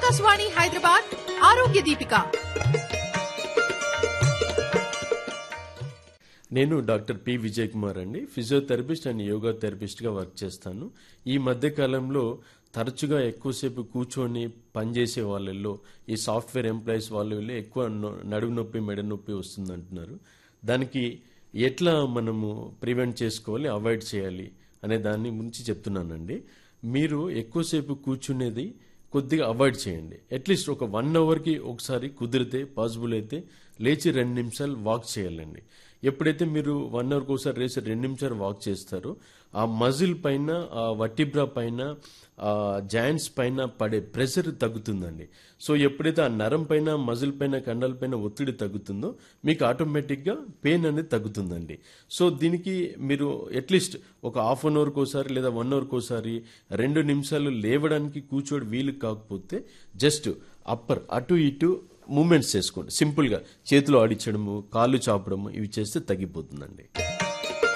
ఆకాశవాణి హైదరాబాద్ ఆరోగ్య దీపిక నేను doctor P Vijay Kumar అండి ఫిజియోథెరపిస్ట్ అండ్ యోగా థెరపిస్ట్గా వర్క్ చేస్తాను ఈ మధ్య కాలంలో తరచుగా ఎక్కువసేపు కూర్చొని పనిచేసే వాళ్ళల్లో ఈ సాఫ్ట్వేర్ ఎంప్లాయీస్ వాళ్ళలో ఎక్కువ నొ- నడుము నొప్పి మెడ నొప్పి వస్తుంది అంటున్నారు దానికి ఎట్లా మనము ప్రివెంట్ చేసుకోవాలి అవాయిడ్ చేయాలి అనే దాని గురించి చెప్తున్నానండి మీరు ఎక్కువసేపు కూర్చునేది కొద్దిగా అవాయిడ్ చేయండి అట్లీస్ట్ ఒక వన్ అవర్కి ఒకసారి కుదిరితే పాసిబుల్ అయితే లేచి రెండు నిమిషాలు వాక్ చేయాలండి ఎప్పుడైతే మీరు వన్ అవర్కి ఒకసారి లేచి రెండు నిమిషాలు వాక్ చేస్తారో ఆ మజిల్ పైన ఆ వటిబ్రా పైన ఆ జాయింట్స్ పైన పడే ప్రెషర్ తగ్గుతుందండి సో ఎప్పుడైతే ఆ నరం పైన మజిల్ పైన కండల పైన ఒత్తిడి తగ్గుతుందో మీకు ఆటోమేటిక్గా పెయిన్ అనేది తగ్గుతుందండి సో దీనికి మీరు అట్లీస్ట్ ఒక హాఫ్ అన్ అవర్కి ఒకసారి లేదా వన్ అవర్కి ఒకసారి రెండు నిమిషాలు లేవడానికి కూర్చోడి వీలు కాకపోతే జస్ట్ అప్పర్ అటు ఇటు మూమెంట్స్ చేసుకోండి సింపుల్గా చేతులు ఆడించడము కాళ్ళు చాపడము ఇవి చేస్తే తగ్గిపోతుందండి